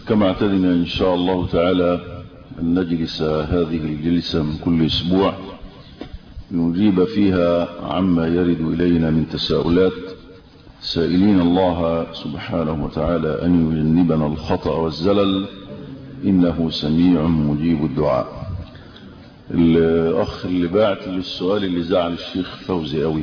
كما اعتدنا إن شاء الله تعالى أن نجلس هذه الجلسة من كل أسبوع نجيب فيها عما يرد إلينا من تساؤلات سائلين الله سبحانه وتعالى أن يجنبنا الخطأ والزلل إنه سميع مجيب الدعاء الأخ اللي بعت للسؤال اللي زعل الشيخ فوزي قوي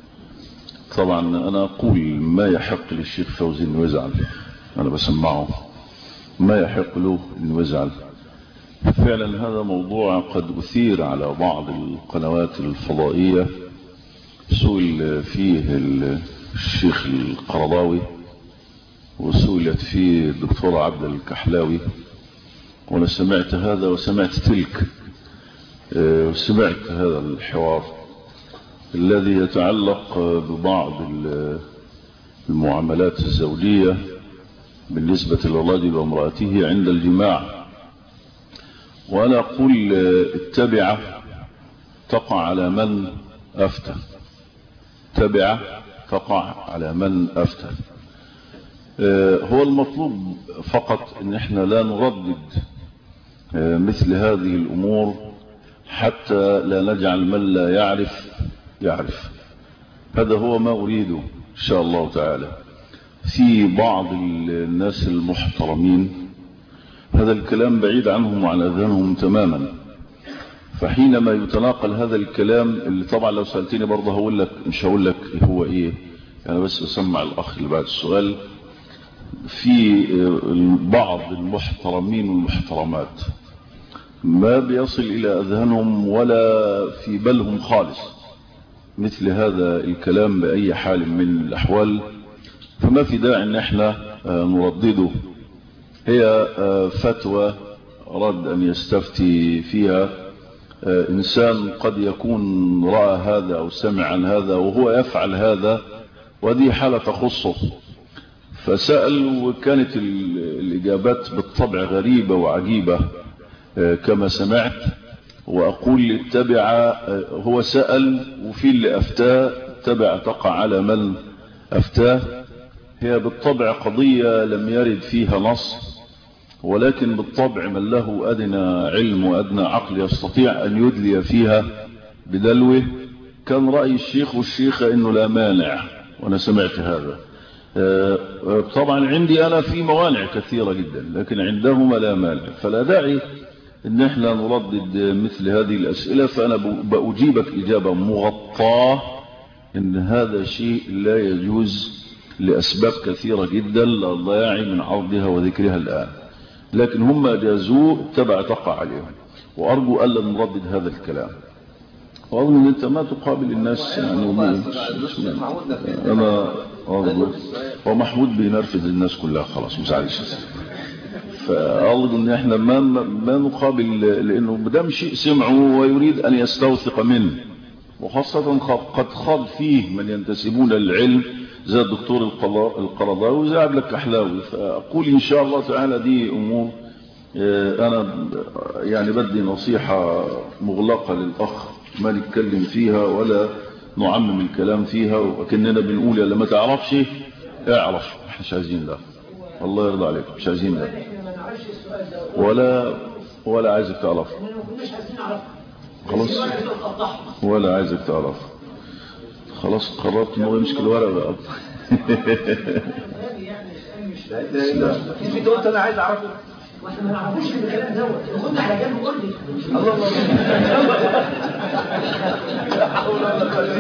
طبعا أنا أقول ما يحق للشيخ فوزي أنه يزعل أنا بسمعه ما يحق له أنه يزعل فعلا هذا موضوع قد أثير على بعض القنوات الفضائية سئل فيه الشيخ القرضاوي وسئلت فيه الدكتورة عبد الكحلاوي وانا سمعت هذا وسمعت تلك وسمعت هذا الحوار الذي يتعلق ببعض المعاملات الزوجية بالنسبة للرجل وامرأته عند الجماع وأنا أقول التبعة تقع على من أفتى تبعة تقع على من أفتى هو المطلوب فقط ان احنا لا نردد مثل هذه الامور حتى لا نجعل من لا يعرف يعرف هذا هو ما اريده ان شاء الله تعالى في بعض الناس المحترمين هذا الكلام بعيد عنهم وعن اذهانهم تماما فحينما يتناقل هذا الكلام اللي طبعا لو سألتني برضه هقول لك مش هقول لك هو ايه انا بس بسمع الاخ اللي بعد السؤال في بعض المحترمين والمحترمات ما بيصل إلى أذهانهم ولا في بالهم خالص مثل هذا الكلام بأي حال من الأحوال فما في داعي أن احنا نردده هي فتوى رد أن يستفتي فيها إنسان قد يكون رأى هذا أو سمع عن هذا وهو يفعل هذا ودي حالة تخصه فسأل وكانت الإجابات بالطبع غريبة وعجيبة كما سمعت وأقول اتبع هو سأل وفي اللي أفتاه تبع تقع على من أفتاه هي بالطبع قضية لم يرد فيها نص ولكن بالطبع من له أدنى علم وأدنى عقل يستطيع أن يدلي فيها بدلوه كان رأي الشيخ والشيخة أنه لا مانع وأنا سمعت هذا طبعا عندي أنا في موانع كثيرة جدا لكن عندهما لا مانع فلا داعي ان احنا نردد مثل هذه الأسئلة فأنا بأجيبك إجابة مغطاة ان هذا شيء لا يجوز لأسباب كثيرة جدا لا ضياع من عرضها وذكرها الآن لكن هم أجازوه تبع تقع عليهم وأرجو ألا نردد هذا الكلام وأظن أن أنت ما تقابل الناس يعني أنا أظن هو محمود بينرفز الناس كلها خلاص مساعدش فأظن أن احنا ما, ما نقابل لأنه بدم شيء سمعه ويريد أن يستوثق منه وخاصة قد خاض فيه من ينتسبون للعلم زي الدكتور القرضاوي وزي عبد الكحلاوي فأقول إن شاء الله تعالى دي أمور أنا يعني بدي نصيحة مغلقة للأخ ما نتكلم فيها ولا نعمم الكلام فيها وكأننا بنقول يلا ما تعرفش اعرف احنا مش عايزين ده الله يرضى عليك مش عايزين ده ولا ولا عايزك تعرف خلاص ولا عايزك تعرف خلاص قررت انه يمسك الورق بقى لا انت قلت انا عايز اعرفه واحنا ما نعرفوش في الكلام دوت خدنا على جنب قول لي الله الله لا حول ولا قوه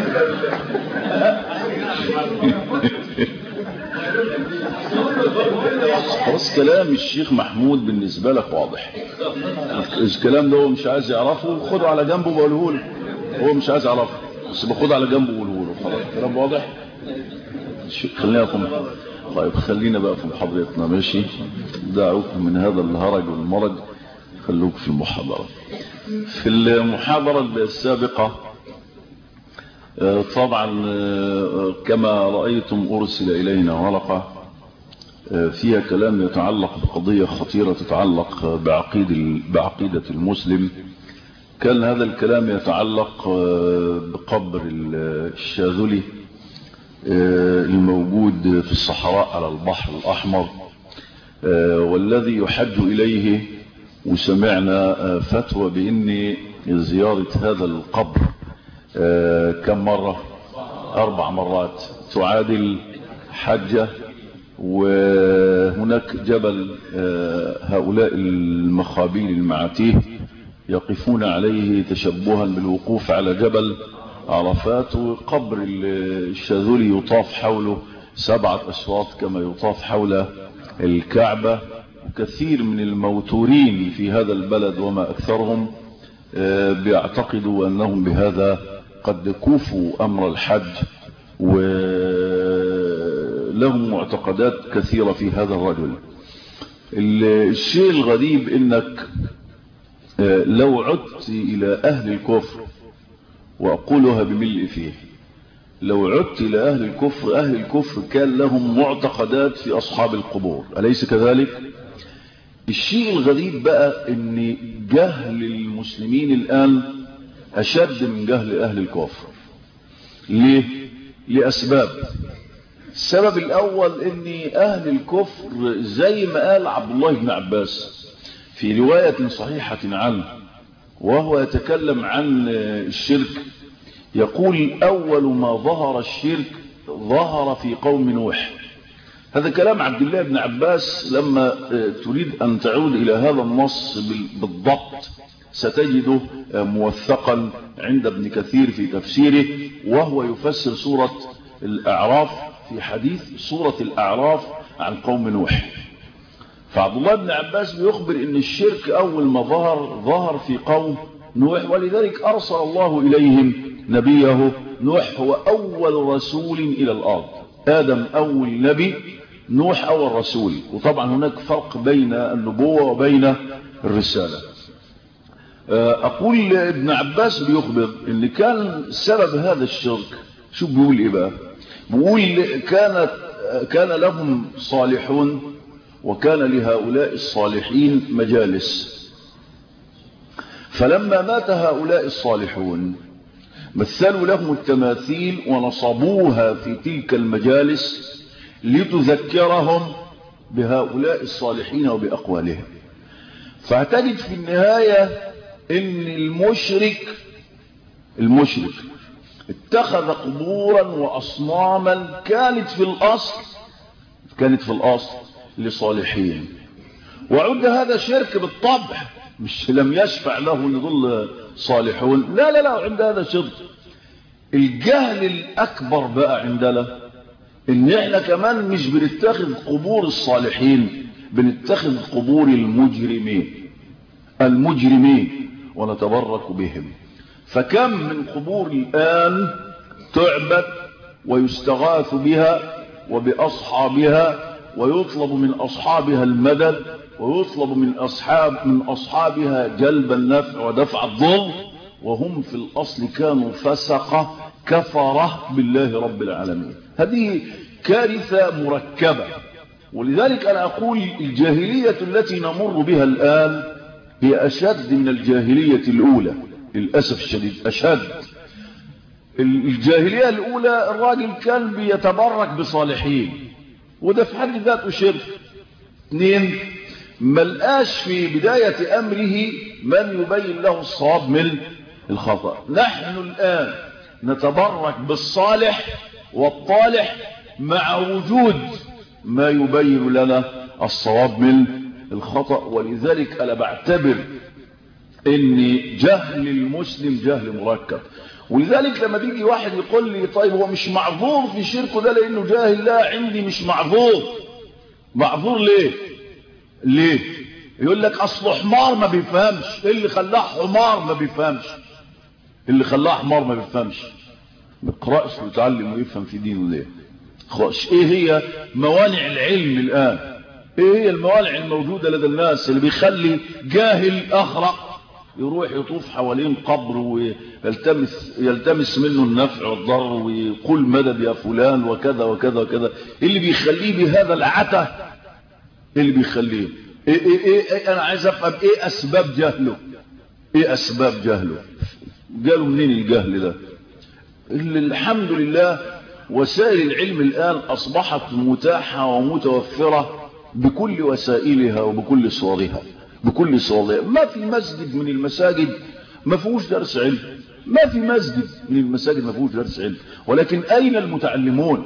خلاص كلام الشيخ محمود بالنسبة لك واضح الكلام ده هو مش عايز يعرفه خده على جنبه وبقوله له هو مش عايز يعرفه بس باخده على جنبه وبقوله له خلاص الكلام واضح خلينا في طيب خلينا بقى في محاضرتنا ماشي دعوكم من هذا الهرج والمرج خلوك في المحاضرة في المحاضرة السابقة طبعا كما رأيتم أرسل إلينا ورقة فيها كلام يتعلق بقضية خطيرة تتعلق بعقيد بعقيدة المسلم كان هذا الكلام يتعلق بقبر الشاذلي الموجود في الصحراء على البحر الأحمر والذي يحج إليه وسمعنا فتوى بأن زيارة هذا القبر كم مرة أربع مرات تعادل حجة وهناك جبل هؤلاء المخابيل المعاتيه يقفون عليه تشبها بالوقوف على جبل عرفات وقبر الشاذلي يطاف حوله سبعة أشواط كما يطاف حول الكعبة وكثير من الموتورين في هذا البلد وما أكثرهم بيعتقدوا أنهم بهذا قد كوفوا أمر الحج ولهم معتقدات كثيرة في هذا الرجل الشيء الغريب انك لو عدت الى اهل الكفر واقولها بملء فيه لو عدت الى اهل الكفر اهل الكفر كان لهم معتقدات في اصحاب القبور اليس كذلك الشيء الغريب بقى ان جهل المسلمين الان اشد من جهل اهل الكفر ليه لاسباب السبب الاول ان اهل الكفر زي ما قال عبد الله بن عباس في رواية صحيحة عنه وهو يتكلم عن الشرك يقول اول ما ظهر الشرك ظهر في قوم نوح هذا كلام عبد الله بن عباس لما تريد ان تعود الى هذا النص بالضبط ستجده موثقا عند ابن كثير في تفسيره وهو يفسر سورة الأعراف في حديث سورة الأعراف عن قوم نوح فعبد الله بن عباس بيخبر ان الشرك اول ما ظهر ظهر في قوم نوح ولذلك ارسل الله اليهم نبيه نوح هو اول رسول الى الارض ادم اول نبي نوح اول رسول وطبعا هناك فرق بين النبوة وبين الرسالة اقول ابن عباس بيخبر ان كان سبب هذا الشرك شو بيقول ايه بقى بيقول كانت كان لهم صالحون وكان لهؤلاء الصالحين مجالس فلما مات هؤلاء الصالحون مثلوا لهم التماثيل ونصبوها في تلك المجالس لتذكرهم بهؤلاء الصالحين وبأقوالهم فاعتقد في النهاية ان المشرك المشرك اتخذ قبورا واصناما كانت في الاصل كانت في الاصل لصالحين وعد هذا شرك بالطبع مش لم يشفع له ان دول صالحون لا لا لا عند هذا شرك الجهل الاكبر بقى عندنا ان احنا كمان مش بنتخذ قبور الصالحين بنتخذ قبور المجرمين المجرمين ونتبرك بهم فكم من قبور الآن تعبد ويستغاث بها وبأصحابها ويطلب من أصحابها المدد ويطلب من أصحاب من أصحابها جلب النفع ودفع الضر وهم في الأصل كانوا فسقة كفرة بالله رب العالمين هذه كارثة مركبة ولذلك أنا أقول الجاهلية التي نمر بها الآن هي أشد من الجاهلية الأولى للأسف الشديد أشد الجاهلية الأولى الراجل كان بيتبرك بصالحين وده في حد ذاته شرك اثنين ملقاش في بداية أمره من يبين له الصواب من الخطأ نحن الآن نتبرك بالصالح والطالح مع وجود ما يبين لنا الصواب من الخطأ ولذلك أنا بعتبر ان جهل المسلم جهل مركب ولذلك لما بيجي واحد يقول لي طيب هو مش معذور في شركه ده لانه جاهل لا عندي مش معذور معذور ليه ليه يقول لك اصله حمار ما بيفهمش ايه اللي خلاه حمار ما بيفهمش اللي خلاه حمار ما بيفهمش ما يقراش ويتعلم ويفهم في دينه ليه خش ايه هي موانع العلم الان ايه هي الموانع الموجودة لدى الناس اللي بيخلي جاهل اخرق يروح يطوف حوالين قبر ويلتمس يلتمس منه النفع والضر ويقول مدد يا فلان وكذا وكذا وكذا اللي بيخليه بهذا العته اللي بيخليه إيه إيه إيه إيه انا عايز افهم ايه اسباب جهله ايه اسباب جهله قالوا منين الجهل ده اللي الحمد لله وسائل العلم الان اصبحت متاحه ومتوفره بكل وسائلها وبكل صورها بكل صورها ما في مسجد من المساجد ما فيهوش درس علم ما في مسجد من المساجد ما فيهوش درس علم ولكن أين المتعلمون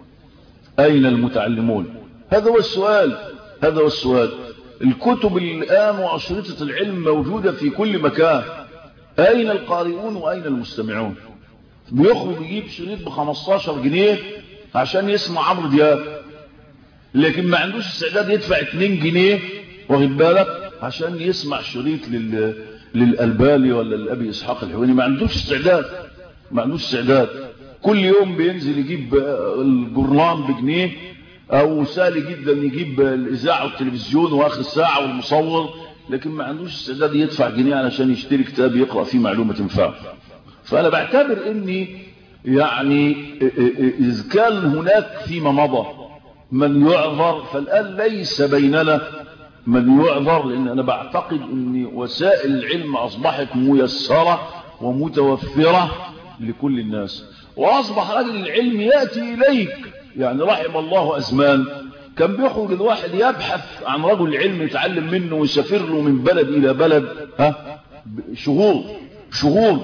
أين المتعلمون هذا هو السؤال هذا هو السؤال الكتب الآن وأشرطة العلم موجودة في كل مكان أين القارئون وأين المستمعون بيخرج يجيب شريط ب 15 جنيه عشان يسمع عمرو دياب لكن ما عندوش استعداد يدفع 2 جنيه واخد بالك عشان يسمع شريط لل للألباني ولا لأبي إسحاق الحويني ما عندوش استعداد ما عندوش استعداد كل يوم بينزل يجيب الجرنان بجنيه او سهل جدا يجيب الاذاعه والتلفزيون واخر الساعه والمصور لكن ما عندوش استعداد يدفع جنيه علشان يشتري كتاب يقرا فيه معلومه تنفعه فانا بعتبر اني يعني اذا كان هناك فيما مضى من يعذر فالان ليس بيننا من يعذر لان انا بعتقد ان وسائل العلم اصبحت ميسره ومتوفره لكل الناس واصبح رجل العلم ياتي اليك يعني رحم الله أزمان كان بيخرج الواحد يبحث عن رجل علم يتعلم منه ويسافر له من بلد إلى بلد ها شهور شهور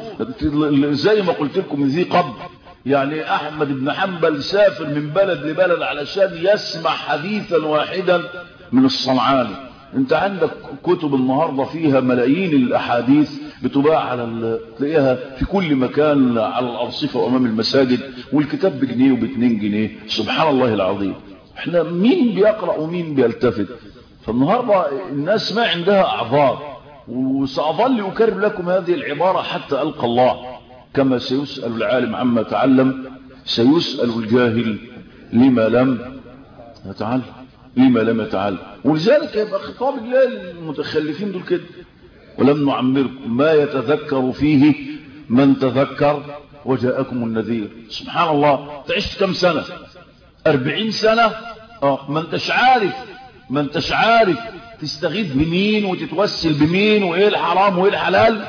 زي ما قلت لكم ذي قبل يعني أحمد بن حنبل سافر من بلد لبلد علشان يسمع حديثا واحدا من الصنعاني انت عندك كتب النهاردة فيها ملايين الأحاديث بتباع على تلاقيها في كل مكان على الأرصفة وأمام المساجد والكتاب بجنيه وباتنين جنيه سبحان الله العظيم احنا مين بيقرأ ومين بيلتفت فالنهاردة الناس ما عندها أعذار وسأظل أكرر لكم هذه العبارة حتى ألقى الله كما سيسأل العالم عما تعلم سيسأل الجاهل لما لم يتعلم لما لم يتعلم ولذلك يبقى خطاب الله للمتخلفين دول كده ولم نعمركم ما يتذكر فيه من تذكر وجاءكم النذير سبحان الله تعيش كم سنة أربعين سنة اه ما انتش عارف ما انتش عارف تستغيث بمين وتتوسل بمين وايه الحرام وايه الحلال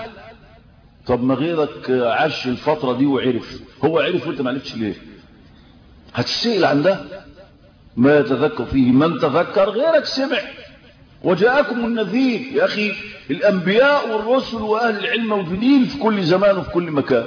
طب ما غيرك عاش الفترة دي وعرف هو عرف وانت ما عرفتش ليه هتسئل عن ده ما يتذكر فيه من تذكر غيرك سمع وجاءكم النذير يا أخي الأنبياء والرسل وأهل العلم موجودين في كل زمان وفي كل مكان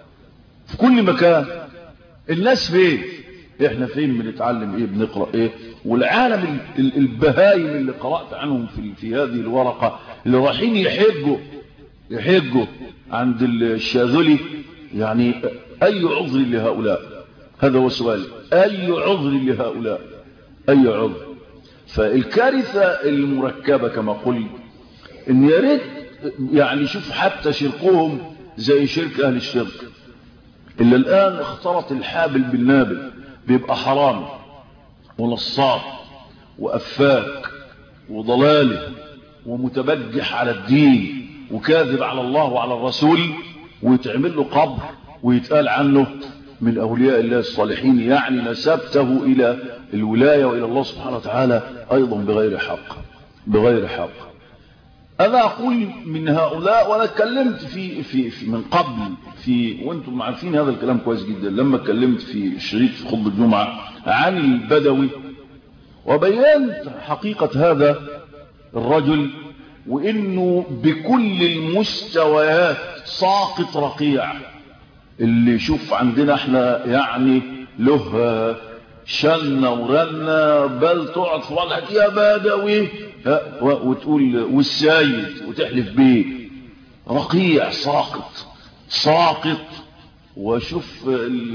في كل مكان الناس فين احنا فين بنتعلم ايه بنقرأ ايه والعالم البهايم اللي قرأت عنهم في, في هذه الورقة اللي رايحين يحجوا يحجوا عند الشاذلي يعني اي عذر لهؤلاء هذا هو السؤال اي عذر لهؤلاء اي عذر فالكارثة المركبة كما قلت ان يا ريت يعني شوف حتى شركهم زي شرك اهل الشرك الا الان اختلط الحابل بالنابل بيبقى حرام ونصاب وافاك وضلاله ومتبجح على الدين وكاذب على الله وعلى الرسول ويتعمل له قبر ويتقال عنه من أولياء الله الصالحين يعني نسبته إلى الولاية وإلى الله سبحانه وتعالى أيضا بغير حق بغير حق أنا أقول من هؤلاء وأنا اتكلمت في, في, في من قبل في وأنتم عارفين هذا الكلام كويس جدا لما اتكلمت في شريط في خطبة الجمعة عن البدوي وبينت حقيقة هذا الرجل وإنه بكل المستويات ساقط رقيع اللي يشوف عندنا احنا يعني له شنة ورنة بل تقعد في وضعك يا بدوي وتقول والسايد وتحلف بيه رقيع ساقط ساقط وشوف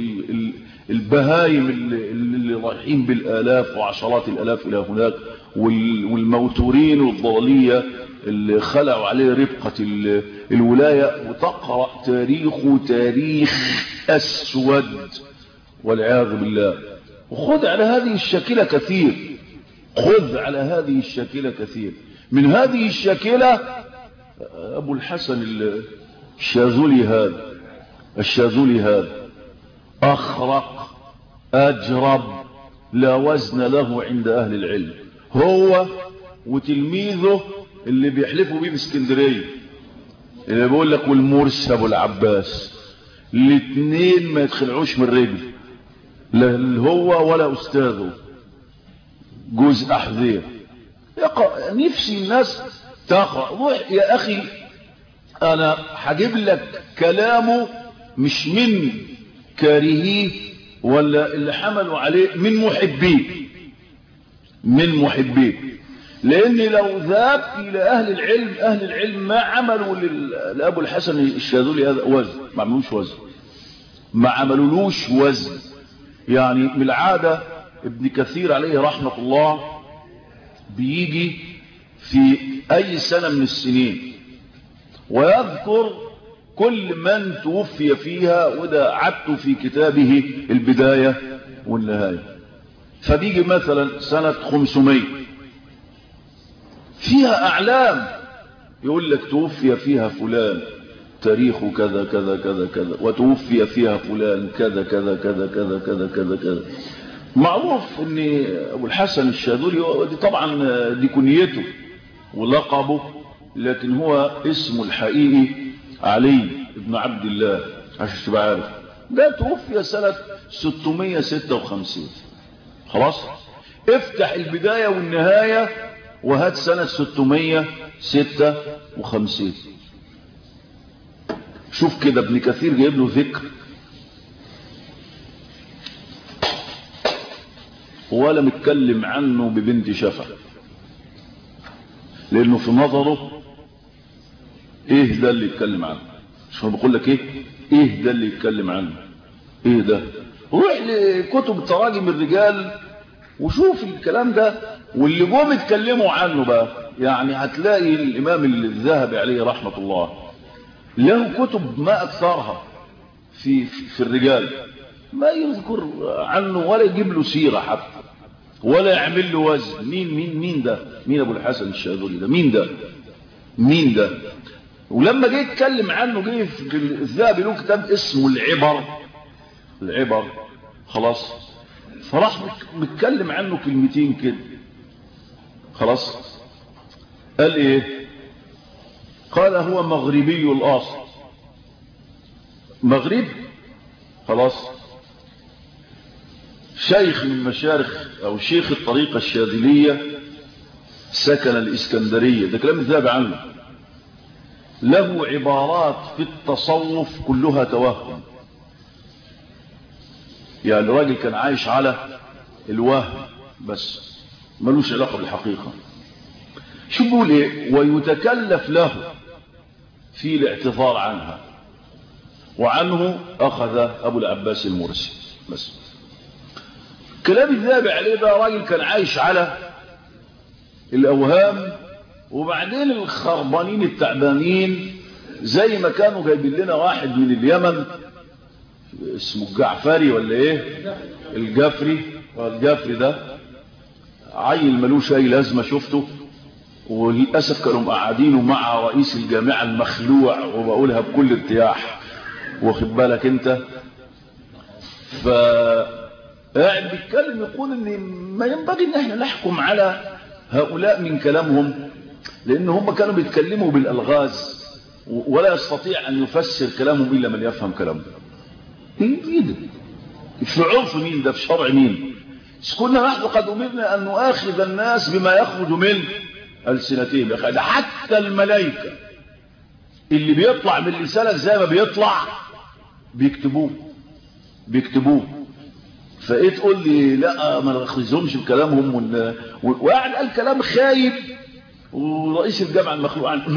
البهايم اللي, اللي رايحين بالالاف وعشرات الالاف الى هناك والموتورين والضالية اللي خلعوا عليه ربقة الولاية وتقرأ تاريخه تاريخ أسود والعياذ بالله وخذ على هذه الشكلة كثير خذ على هذه الشكلة كثير من هذه الشكلة أبو الحسن الشاذلي هذا الشاذلي هذا أخرق أجرب لا وزن له عند أهل العلم هو وتلميذه اللي بيحلفوا بيه باسكندريه اللي بيقول لك والمرسي ابو العباس الاثنين ما يتخلعوش من رجل لا هو ولا استاذه جوز احذيه يقرأ نفسي الناس تقرأ روح يا أخي أنا هجيب لك كلامه مش من كارهيه ولا اللي حملوا عليه من محبيه من محبيه لأن لو ذهبت إلى أهل العلم أهل العلم ما عملوا لأبو الحسن الشاذلي هذا وزن ما عملوش وزن ما عملولوش وزن يعني من العادة ابن كثير عليه رحمة الله بيجي في أي سنة من السنين ويذكر كل من توفي فيها وده عدت في كتابه البداية والنهاية فبيجي مثلا سنة 500 فيها أعلام يقول لك توفي فيها فلان تاريخ كذا كذا كذا كذا وتوفي فيها فلان كذا كذا كذا كذا كذا كذا كذا معروف ان ابو الحسن الشاذلي دي طبعا دي كنيته ولقبه لكن هو اسمه الحقيقي علي بن عبد الله عشان تبقى عارف ده توفي سنة 656 خلاص افتح البداية والنهاية وهات سنة 656 شوف كده ابن كثير جايب له ذكر ولا متكلم عنه ببنت شفا لانه في نظره ايه ده اللي يتكلم عنه مش هو بقول لك ايه ايه ده اللي يتكلم عنه ايه ده روح لكتب تراجم الرجال وشوف الكلام ده واللي جم اتكلموا عنه بقى يعني هتلاقي الامام الذهبي عليه رحمه الله له كتب ما اكثرها في في الرجال ما يذكر عنه ولا يجيب له سيره حتى ولا يعمل له وزن مين مين مين ده مين ابو الحسن الشاذلي ده مين ده مين ده ولما جه يتكلم عنه جه في الذهبي له كتاب اسمه العبر العبر خلاص فراح متكلم عنه كلمتين كده خلاص قال ايه قال هو مغربي الاصل مغرب خلاص شيخ من مشارخ او شيخ الطريقة الشاذلية سكن الاسكندرية ده كلام الذهبي عنه له عبارات في التصوف كلها توهم يعني الراجل كان عايش على الوهم بس ملوش علاقة بالحقيقة شو بيقول ايه ويتكلف له في الاعتذار عنها وعنه اخذ ابو العباس المرسي بس كلام الذهبي عليه ده راجل كان عايش على الاوهام وبعدين الخربانين التعبانين زي ما كانوا جايبين لنا واحد من اليمن اسمه الجعفري ولا ايه الجفري والجفري ده عيل ملوش اي لازمه شفته وللاسف كانوا مقعدينه مع رئيس الجامعه المخلوع وبقولها بكل ارتياح واخد بالك انت ف قاعد بيتكلم يقول ان ما ينبغي ان احنا نحكم على هؤلاء من كلامهم لان هم كانوا بيتكلموا بالالغاز ولا يستطيع ان يفسر كلامهم الا من يفهم كلامهم ايه ده في عرف مين ده في شرع مين كنا نحن قد امرنا ان نؤاخذ الناس بما يخرج من السنتهم ده حتى الملائكه اللي بيطلع من لسانك زي ما بيطلع بيكتبوه بيكتبوه فايه تقول لي لا ما ناخذهمش بكلامهم وقاعد قال كلام خايب ورئيس الجامعه المخلوق عن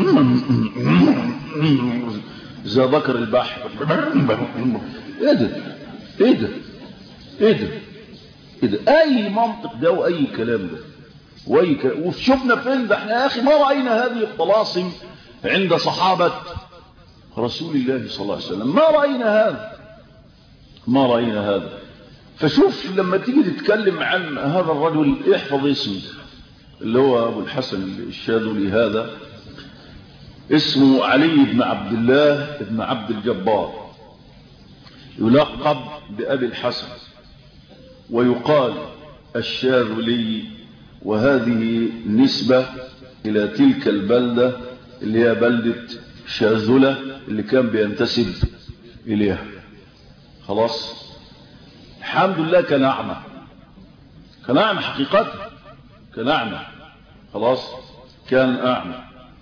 زي ذكر البحر ايه ده ايه ده ايه ده ايه ده اي منطق ده واي كلام ده واي كلام وشفنا فين ده احنا يا اخي ما راينا هذه الطلاسم عند صحابه رسول الله صلى الله عليه وسلم ما راينا هذا ما راينا هذا فشوف لما تيجي تتكلم عن هذا الرجل احفظ اسمه اللي هو ابو الحسن الشاذلي هذا اسمه علي بن عبد الله بن عبد الجبار يلقب بأبي الحسن ويقال الشاذلي وهذه نسبة إلى تلك البلدة اللي هي بلدة شاذلة اللي كان بينتسب إليها خلاص الحمد لله كان أعمى كان أعمى حقيقة كان أعمى خلاص كان أعمى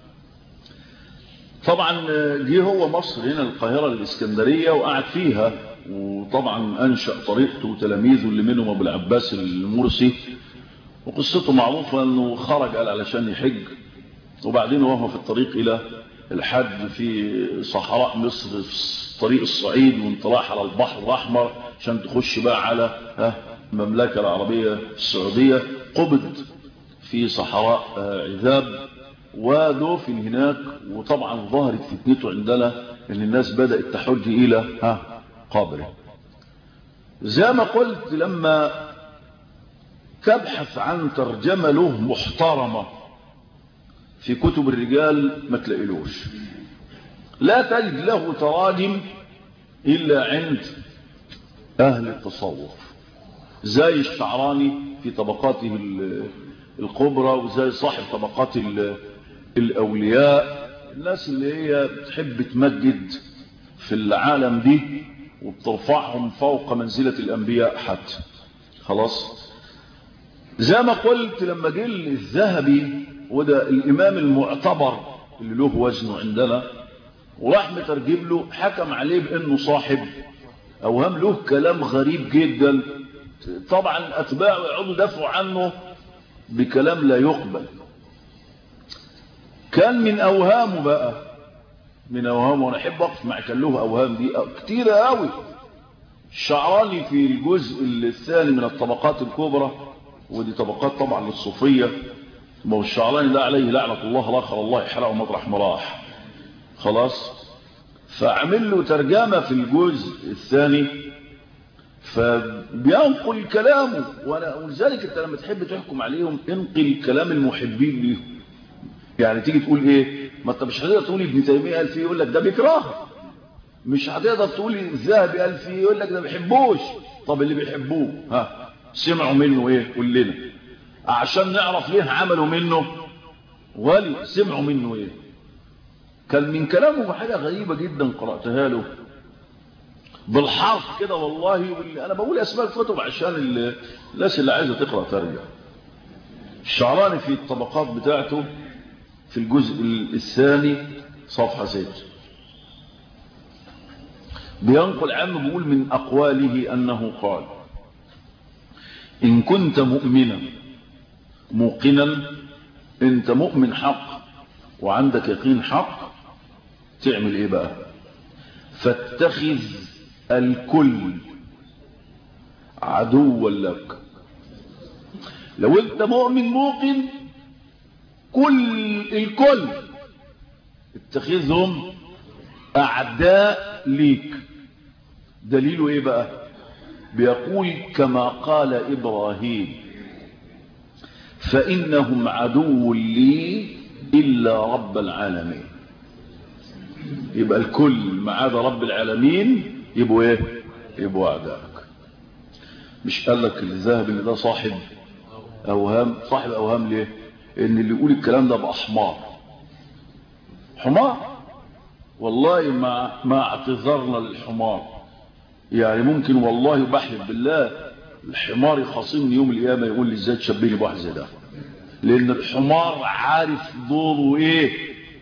طبعا جه هو مصر هنا القاهرة الإسكندرية وقعد فيها وطبعا أنشأ طريقته وتلاميذه اللي منهم أبو العباس المرسي وقصته معروفة أنه خرج قال علشان يحج وبعدين وهو في الطريق إلى الحج في صحراء مصر في طريق الصعيد وانطلاح على البحر الأحمر عشان تخش بقى على المملكة العربية السعودية قبض في صحراء عذاب ودفن هناك وطبعا ظهرت فتنته عندنا ان الناس بدأت تحج الى ها قبره زي ما قلت لما تبحث عن ترجمة له محترمة في كتب الرجال ما تلاقيلوش لا تجد له تراجم إلا عند أهل التصوف زي الشعراني في طبقاته الكبرى وزي صاحب طبقات الأولياء الناس اللي هي بتحب تمجد في العالم دي وبترفعهم فوق منزلة الأنبياء حتى خلاص زي ما قلت لما جه الذهبي وده الإمام المعتبر اللي له وزنه عندنا وراح مترجم له حكم عليه بأنه صاحب أوهام له كلام غريب جدا طبعا أتباعه يقعدوا دافعوا عنه بكلام لا يقبل كان من أوهامه بقى من أوهامه وأنا أحب أقف مع كان له أوهام دي كتيرة قوي الشعراني في الجزء الثاني من الطبقات الكبرى ودي طبقات طبعا للصوفية ما هو الشعراني ده عليه لعنة الله الآخر الله يحرقه مطرح مراح خلاص فعمل له ترجمة في الجزء الثاني فبينقل كلامه وانا ولذلك انت لما تحب تحكم عليهم انقل كلام المحبين ليهم يعني تيجي تقول ايه ما انت مش هتقدر تقول ابن تيميه قال فيه يقول لك ده بيكرهه مش هتقدر تقول الذهبي قال فيه يقول لك ده ما بيحبوش طب اللي بيحبوه ها سمعوا منه ايه قول لنا عشان نعرف ليه عملوا منه ولي سمعوا منه ايه كان من كلامه حاجه غريبه جدا قراتها له بالحرف كده والله واللي انا بقول اسماء الكتب عشان الناس اللي عايزه تقرا ترجع الشعراني في الطبقات بتاعته في الجزء الثاني صفحه 6 بينقل عنه بيقول من اقواله انه قال ان كنت مؤمنا موقنا انت مؤمن حق وعندك يقين حق تعمل ايه بقى فاتخذ الكل عدوا لك لو انت مؤمن موقن كل الكل اتخذهم اعداء ليك دليله ايه بقى بيقول كما قال ابراهيم فانهم عدو لي الا رب العالمين يبقى الكل ما عدا رب العالمين يبقوا ايه يبقوا اعدائك مش قال لك الذهب اللي ده صاحب اوهام صاحب اوهام ليه ان اللي يقول الكلام ده باحمار حمار والله ما ما اعتذرنا للحمار يعني ممكن والله بحلف بالله الحمار يخاصمني يوم القيامه يقول لي ازاي تشبهني بواحد زي ده لان الحمار عارف دوره ايه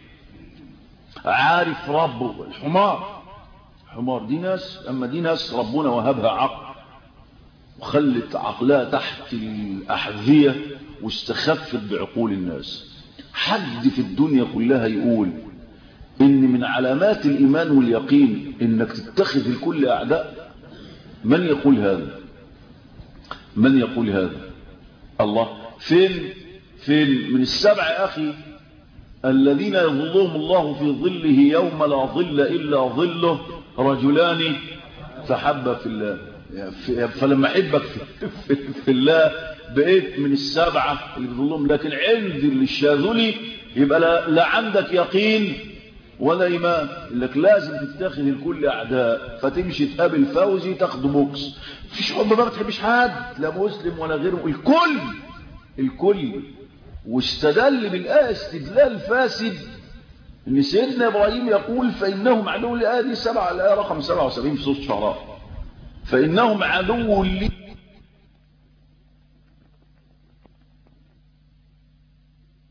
عارف ربه الحمار حمار دي ناس اما دي ناس ربنا وهبها عقل وخلت عقلها تحت الاحذيه واستخفت بعقول الناس حد في الدنيا كلها يقول ان من علامات الايمان واليقين انك تتخذ الكل اعداء من يقول هذا من يقول هذا الله فين فين من السبع اخي الذين يظلهم الله في ظله يوم لا ظل الا ظله رجلان تحبا في الله فلما احبك في, في, في الله بقيت من السبعه اللي بيظلهم لكن عند الشاذلي يبقى لا, لا عندك يقين ولا ايمان لك لازم تتخذ الكل اعداء فتمشي تقابل فوزي تاخد بوكس مفيش حب ما بتحبش حد لا مسلم ولا غيره الكل الكل واستدل بالايه استدلال فاسد ان سيدنا ابراهيم يقول فانهم عدو لآية دي سبعة الايه رقم 77 في سوره الشعراء فانهم عدو لي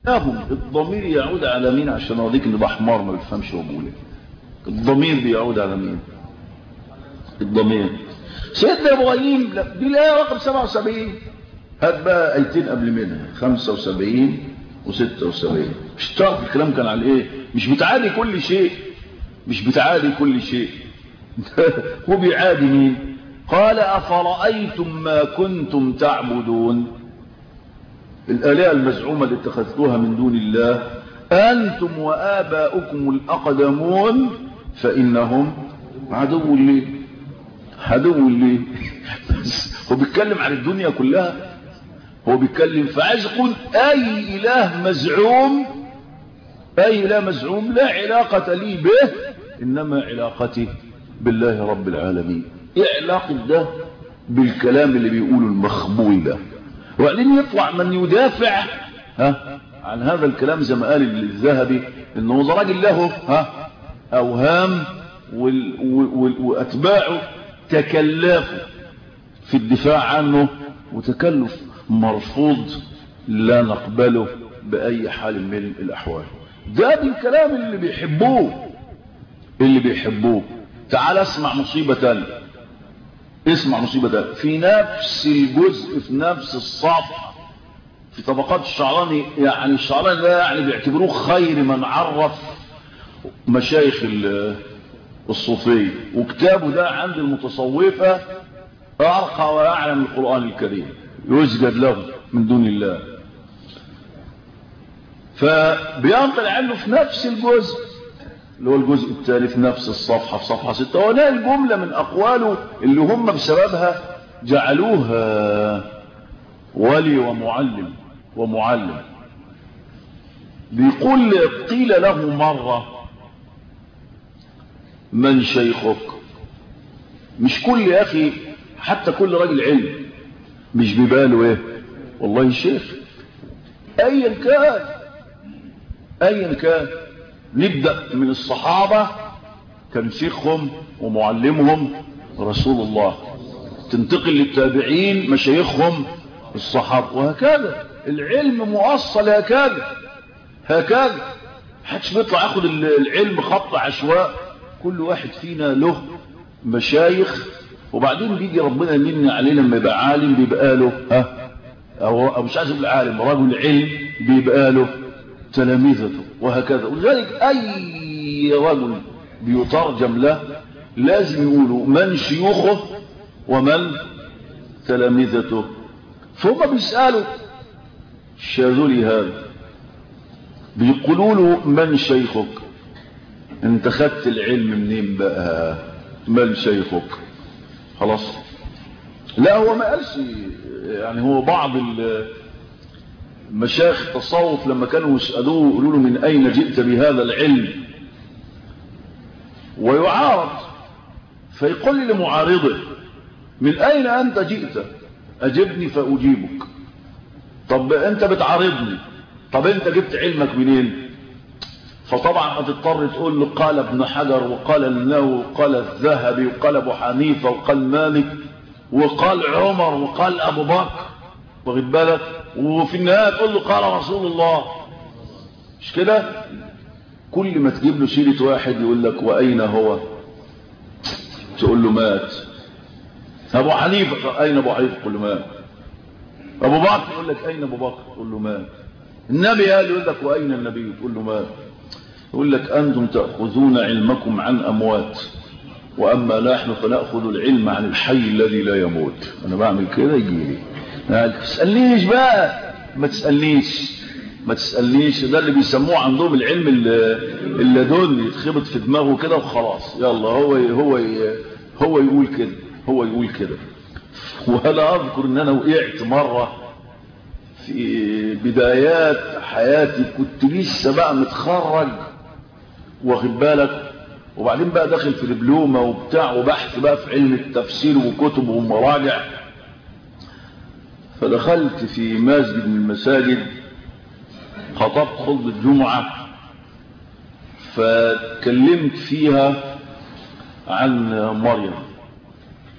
لهم الضمير يعود على مين عشان اوريك ان ده حمار ما بيفهمش هو بيقول ايه الضمير بيعود على مين الضمير سيدنا ابراهيم دي الايه رقم 77 هات بقى ايتين قبل منها 75 و76 مش تعرف الكلام كان على ايه مش بتعادي كل شيء مش بتعادي كل شيء هو بيعادي مين قال افرايتم ما كنتم تعبدون الآلهة المزعومة اللي اتخذتوها من دون الله أنتم وآباؤكم الأقدمون فإنهم عدو لي عدو لي هو بيتكلم عن الدنيا كلها هو بيتكلم فعايز يقول أي إله مزعوم أي إله مزعوم لا علاقة لي به إنما علاقتي بالله رب العالمين إيه علاقة ده بالكلام اللي بيقوله المخبول ده وبعدين يطلع من يدافع ها عن هذا الكلام زي ما قال الذهبي انه ده راجل له ها اوهام وال وال واتباعه تكلفوا في الدفاع عنه وتكلف مرفوض لا نقبله باي حال من الاحوال ده بالكلام اللي بيحبوه اللي بيحبوه تعال اسمع مصيبه ثانيه اسمع مصيبة ده في نفس الجزء في نفس الصفحة في طبقات الشعراني يعني الشعراني ده يعني بيعتبروه خير من عرف مشايخ الصوفية وكتابه ده عند المتصوفة أرقى وأعلم القرآن الكريم يسجد له من دون الله فبينقل عنه في نفس الجزء اللي هو الجزء الثاني في نفس الصفحة في صفحة ستة ولا الجملة من أقواله اللي هم بسببها جعلوها ولي ومعلم ومعلم بيقول قيل له مرة من شيخك مش كل يا أخي حتى كل راجل علم مش بباله ايه والله شيخ ايا كان ايا كان نبدأ من الصحابة كان شيخهم ومعلمهم رسول الله تنتقل للتابعين مشايخهم الصحابة وهكذا العلم مؤصل هكذا هكذا حدش بيطلع ياخد العلم خط عشواء كل واحد فينا له مشايخ وبعدين بيجي ربنا يمن عليه لما يبقى عالم بيبقى له ها أو, أو مش عايز اقول عالم رجل علم بيبقى له تلاميذته وهكذا ولذلك أي رجل بيترجم له لازم يقولوا من شيوخه ومن تلاميذته فهم بيسألوا الشاذلي هذا بيقولوا له من شيخك انت خدت العلم منين بقى من شيخك خلاص لا هو ما قالش يعني هو بعض مشايخ التصوف لما كانوا يسألوه يقولوا له من أين جئت بهذا العلم ويعارض فيقول لمعارضه من أين أنت جئت أجبني فأجيبك طب أنت بتعارضني طب أنت جبت علمك منين فطبعا هتضطر تقول له قال ابن حجر وقال النووي وقال الذهبي وقال ابو حنيفه وقال مالك وقال عمر وقال ابو بكر واخد بالك وفي النهايه تقول له قال رسول الله مش كده كل ما تجيب له سيره واحد يقول لك واين هو تقول له مات ابو حنيفه اين ابو حنيفه تقول له مات ابو بكر يقول لك اين ابو بكر تقول له مات النبي قال يقول لك واين النبي تقول له مات يقول لك أنتم تأخذون علمكم عن أموات وأما نحن فنأخذ العلم عن الحي الذي لا يموت أنا بعمل كده يجي لي ما تسألنيش بقى ما تسألنيش ما تسألنيش ده اللي بيسموه عندهم العلم اللدني يتخبط في دماغه كده وخلاص يلا هو هو هو يقول كده هو يقول كده وأنا أذكر إن أنا وقعت مرة في بدايات حياتي كنت لسه بقى متخرج واخد بالك وبعدين بقى داخل في دبلومه وبتاع وبحث بقى في علم التفسير وكتب ومراجع فدخلت في مسجد من المساجد خطبت خطبة جمعة فكلمت فيها عن مريم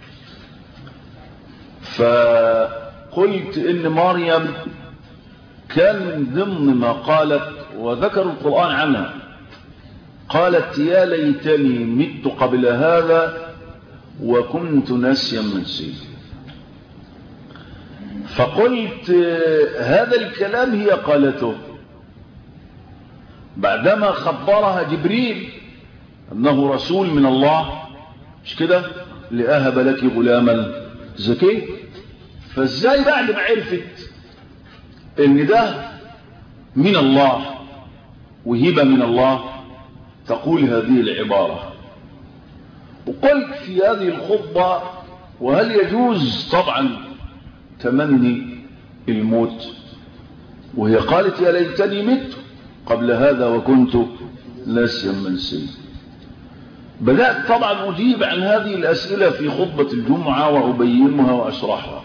فقلت ان مريم كان من ضمن ما قالت وذكر القرآن عنها قالت يا ليتني مت قبل هذا وكنت ناسيا منسيا فقلت هذا الكلام هي قالته بعدما خبرها جبريل أنه رسول من الله مش كده لأهب لك غلاما زكي فازاي بعد ما عرفت ان ده من الله وهبة من الله تقول هذه العبارة وقلت في هذه الخطبة وهل يجوز طبعا تمني الموت وهي قالت يا ليتني مت قبل هذا وكنت ناسيا منسيا بدأت طبعا أجيب عن هذه الأسئلة في خطبة الجمعة وأبينها وأشرحها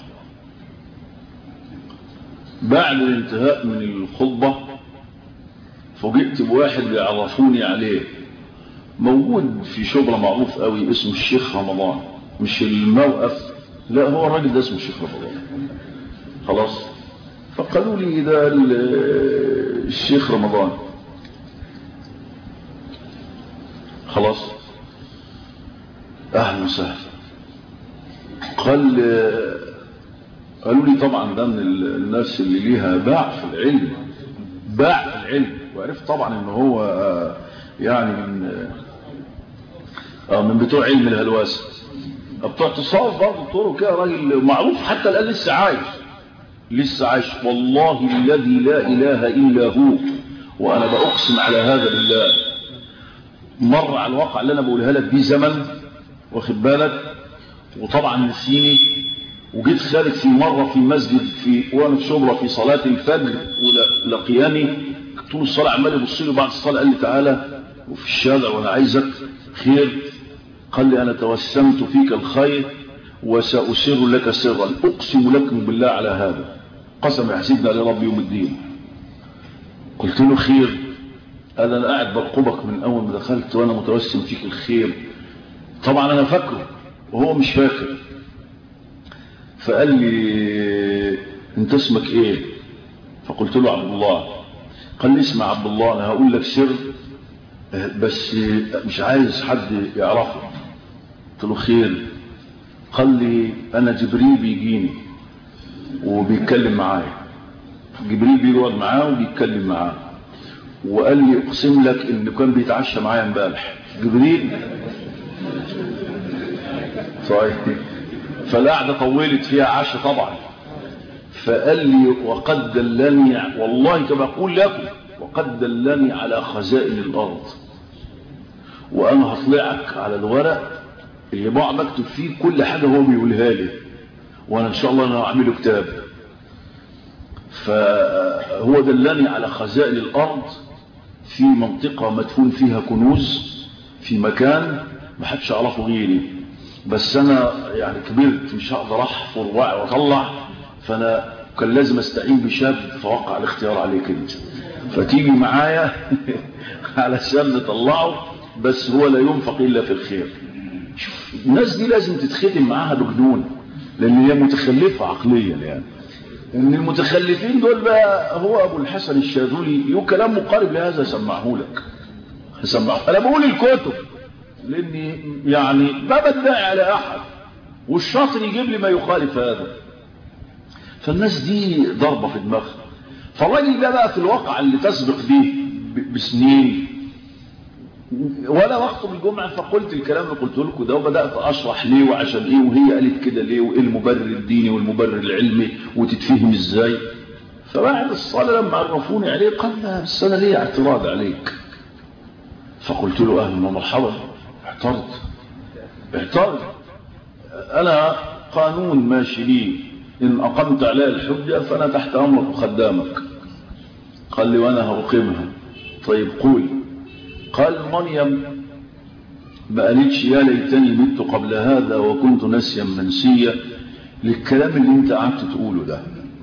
بعد الانتهاء من الخطبة فوجئت بواحد بيعرفوني عليه موجود في شبرا معروف قوي اسمه الشيخ رمضان مش الموقف لا هو الراجل ده اسمه الشيخ رمضان خلاص فقالوا لي ده الشيخ رمضان خلاص اهلا وسهلا قال قالوا لي طبعا ده من الناس اللي ليها باع في العلم باع في العلم وعرفت طبعا ان هو يعني من من بتوع علم الهلواسه بتوع تصوف برضه طرق كده راجل معروف حتى الان لسه عايش لسه عايش والله الذي لا اله الا هو وانا باقسم على هذا بالله مر على الواقع اللي انا بقولها لك دي زمن واخد بالك وطبعا نسيني وجيت خالد في مرة في مسجد في وانا في شبرا في صلاة الفجر ولقياني طول الصلاة عمال يبص لي بعد الصلاة قال لي تعالى وفي الشارع وانا عايزك خير قال لي انا توسمت فيك الخير وسأسر لك سرا اقسم لكم بالله على هذا قسم يحسبنا لرب يوم الدين قلت له خير قال انا قاعد برقبك من اول ما دخلت وانا متوسم فيك الخير طبعا انا فاكره وهو مش فاكر فقال لي انت اسمك ايه فقلت له عبد الله قال لي اسمع عبد الله انا هقول لك سر بس مش عايز حد يعرفه قلت له خير قال لي انا جبريل بيجيني وبيتكلم معايا جبريل بيقعد معاه وبيتكلم معاه وقال لي اقسم لك انه كان بيتعشى معايا امبارح جبريل طيب فالقعده طولت فيها عشاء طبعا فقال لي وقد دلني والله كما اقول لكم وقد دلني على خزائن الارض وانا هطلعك على الورق اللي بقعد مكتب فيه كل حاجه هو بيقولها لي وانا ان شاء الله انا هعمله كتاب فهو دلني على خزائن الارض في منطقه مدفون فيها كنوز في مكان ما حدش يعرفه غيري بس انا يعني كبرت مش هقدر احفر واطلع فانا كان لازم استعين بشاب فوقع الاختيار عليك انت فتيجي معايا علشان نطلعه بس هو لا ينفق الا في الخير شوف الناس دي لازم تتختم معاها بجنون لان هي متخلفه عقليا يعني ان المتخلفين دول بقى هو ابو الحسن الشاذلي له كلام مقارب لهذا سمعه لك سمعه انا بقول الكتب لاني يعني ما بدعي على احد والشاطر يجيب لي ما يخالف هذا فالناس دي ضربة في دماغها فالراجل ده بقى في الواقع اللي تسبق دي بسنين ولا وقت بالجمعة فقلت الكلام اللي قلت لكم ده وبدأت أشرح ليه وعشان إيه وهي قالت كده ليه وإيه المبرر الديني والمبرر العلمي وتتفهم إزاي فبعد الصلاة لما عرفوني عليه قال لا بس أنا ليه اعتراض عليك فقلت له أهلا ومرحبا اعترض اعترض أنا قانون ماشي لي إن أقمت عليها الحجة فأنا تحت أمرك وخدامك قال لي وأنا هأقيمها طيب قول قال مريم ما قالتش يا ليتني مت قبل هذا وكنت نسيا منسيا للكلام اللي انت قعدت تقوله ده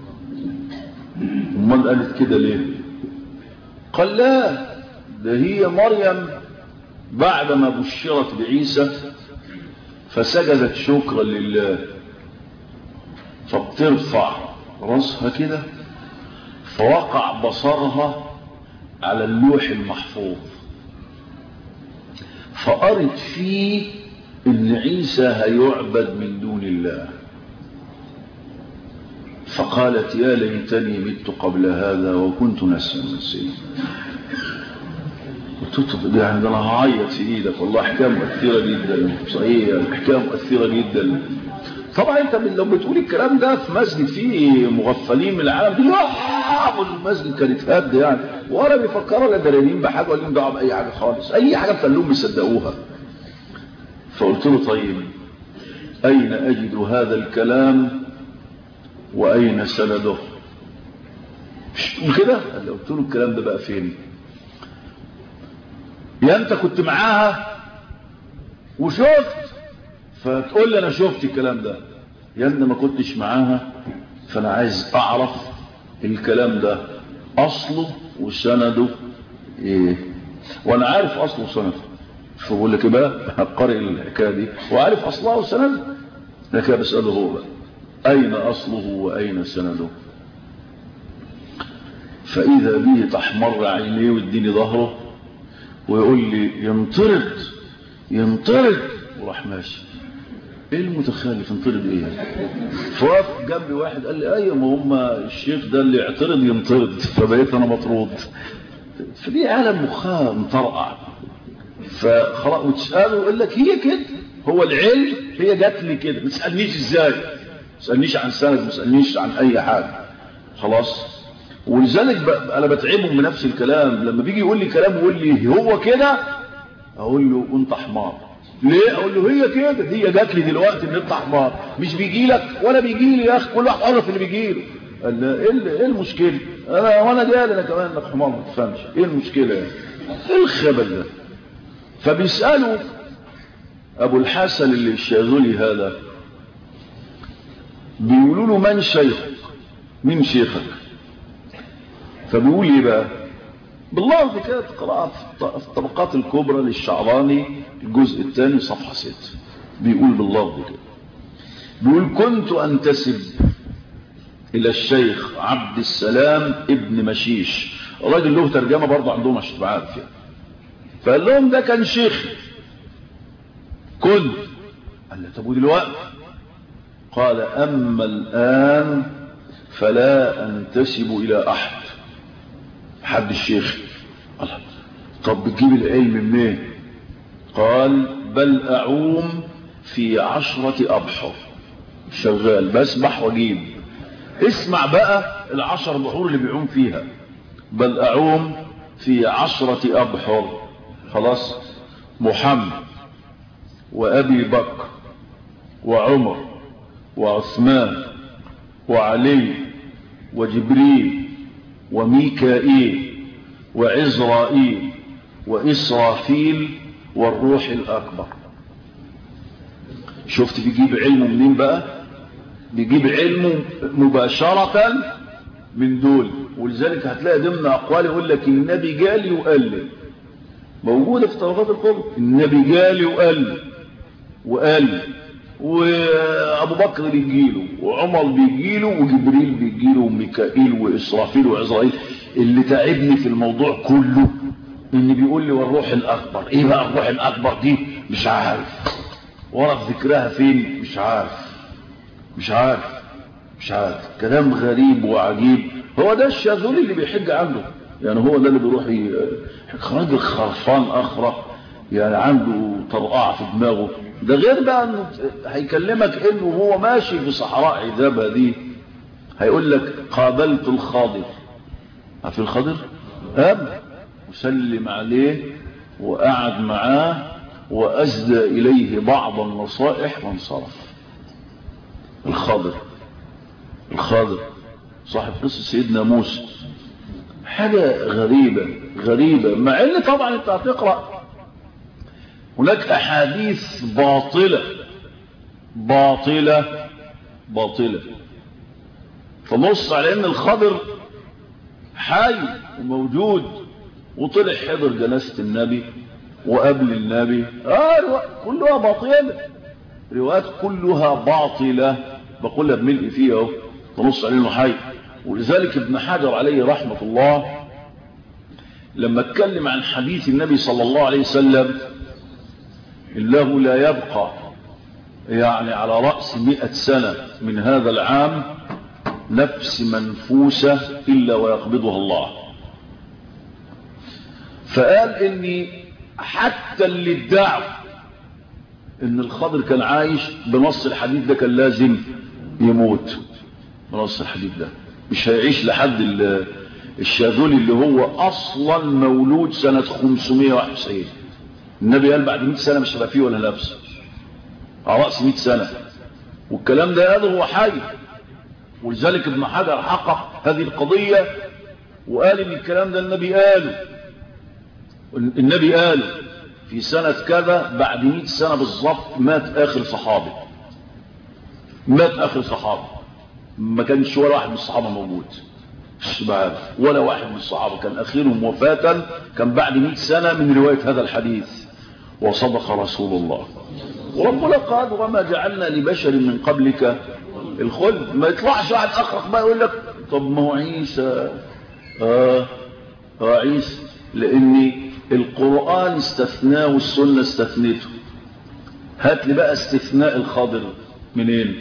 امال قالت كده ليه قال لا ده هي مريم بعدما بشرت بعيسى فسجدت شكرا لله فبترفع راسها كده فوقع بصرها على اللوح المحفوظ فقرت فيه ان عيسى هيعبد من دون الله فقالت يا ليتني مت قبل هذا وكنت نسيا منسيا قلت له يعني ده انا هعيط في ايدك والله احكام مؤثره جدا صحيح احكام مؤثره جدا طبعا انت لو بتقول الكلام ده في مسجد فيه مغفلين من العالم دي المسجد كانت هد يعني ولا بيفكروا لا دارين بحاجه ولا لهم دعوه باي حاجه خالص اي حاجه بتقول بيصدقوها فقلت له طيب اين اجد هذا الكلام واين سنده وكده قلت له الكلام ده بقى فين يا انت كنت معاها وشفت فتقول لي انا شفت الكلام ده يا ابني ما كنتش معاها فانا عايز اعرف الكلام ده اصله وسنده ايه وانا عارف اصله وسنده فبقول لك بقى هقرئ الحكايه دي وعارف اصلها وسنده لكن بساله هو بقى اين اصله واين سنده فاذا به تحمر عينيه ويديني ظهره ويقول لي ينطرد ينطرد وراح ماشي ايه المتخلف انطرد ايه فوقف جنبي واحد قال لي ايوه ما هم الشيخ ده اللي يعترض ينطرد فبقيت انا مطرود فدي عالم مخها مطرقع فخلاص وتساله يقول لك هي كده هو العلم هي جات لي كده ما تسالنيش ازاي ما تسالنيش عن سند ما تسالنيش عن اي حاجه خلاص ولذلك انا بتعبهم بنفس الكلام لما بيجي يقول لي كلام يقول لي هو كده اقول له انت حمار ليه اقول له هي كده هي جات لي دلوقتي ان انت حمار مش بيجي لك ولا بيجي لي يا اخي كل واحد عرف اللي بيجي له قال له ايه ايه المشكله انا وانا جاي انا كمان انك حمار ما تفهمش ايه المشكله يعني ايه الخبل ده فبيسالوا ابو الحسن اللي الشاذلي هذا بيقولوا له من شيخك مين شيخك فبيقول ايه بقى بالله كده قراءة في الطبقات الكبرى للشعراني الجزء الثاني صفحة 6 بيقول بالله كده بيقول كنت انتسب الى الشيخ عبد السلام ابن مشيش الراجل له ترجمة برضه عندهم عشان تبقى عارف يعني فقال لهم ده كان شيخ كنت قال له طب ودلوقتي قال اما الان فلا انتسب الى احد حد الشيخ الله طب بتجيب العلم منين قال بل اعوم في عشرة ابحر شغال بسبح واجيب اسمع بقى العشر بحور اللي بيعوم فيها بل اعوم في عشرة ابحر خلاص محمد وابي بكر وعمر وعثمان وعلي وجبريل وميكائيل وعزرائيل وإسرافيل والروح الأكبر شفت بيجيب علمه منين بقى بيجيب علمه مباشرة من دول ولذلك هتلاقي ضمن أقوال يقول لك النبي جالي وقال لي موجودة في طبقات القبر النبي جالي وقال لي وقال لي وابو بكر بيجيله وعمر بيجيله وجبريل بيجيله وميكائيل واسرافيل وعزرائيل اللي تعبني في الموضوع كله ان بيقول لي والروح الاكبر ايه بقى الروح الاكبر دي مش عارف ورا ذكرها فين مش عارف مش عارف مش عارف كلام غريب وعجيب هو ده الشاذولي اللي بيحج عنده يعني هو ده اللي بيروح راجل خرفان اخره يعني عنده طرقعه في دماغه ده غير بقى انه هيكلمك انه هو ماشي في صحراء عذابة دي هيقول لك قابلت الخاضر في الخضر قام وسلم عليه وقعد معاه وأسدى إليه بعض النصائح وانصرف الخاضر الخاضر صاحب قصة سيدنا موسى حاجة غريبة غريبة مع ان طبعا انت هتقرأ هناك أحاديث باطلة باطلة باطلة فنص على أن الخضر حي وموجود وطلع حضر جنازة النبي وقبل النبي آه كلها باطلة روايات كلها باطلة بقولها بملء فيها اهو تنص عليه انه حي ولذلك ابن حجر عليه رحمة الله لما اتكلم عن حديث النبي صلى الله عليه وسلم الله لا يبقى يعني على رأس مئة سنة من هذا العام نفس منفوسة إلا ويقبضها الله فقال إني حتى اللي ادعوا إن الخضر كان عايش بنص الحديث ده كان لازم يموت بنص الحديث ده مش هيعيش لحد الشاذولي اللي هو أصلا مولود سنة 591 النبي قال بعد 100 سنة مش هيبقى فيه ولا نفس على رأس 100 سنة والكلام ده قاله هو حي ولذلك ابن حجر حقق هذه القضية وقال ان الكلام ده النبي قاله النبي قاله في سنة كذا بعد 100 سنة بالظبط مات آخر صحابي مات آخر صحابي ما كانش ولا واحد من الصحابة موجود مش بعرف ولا واحد من الصحابة كان أخيرهم وفاة كان بعد 100 سنة من رواية هذا الحديث وصدق رسول الله وربنا قال وما جعلنا لبشر من قبلك الخلد ما يطلعش واحد اخرق بقى يقول لك طب ما هو عيسى اه اه عيسى لان القرآن استثناه والسنة استثنته هات لي بقى استثناء الخضر منين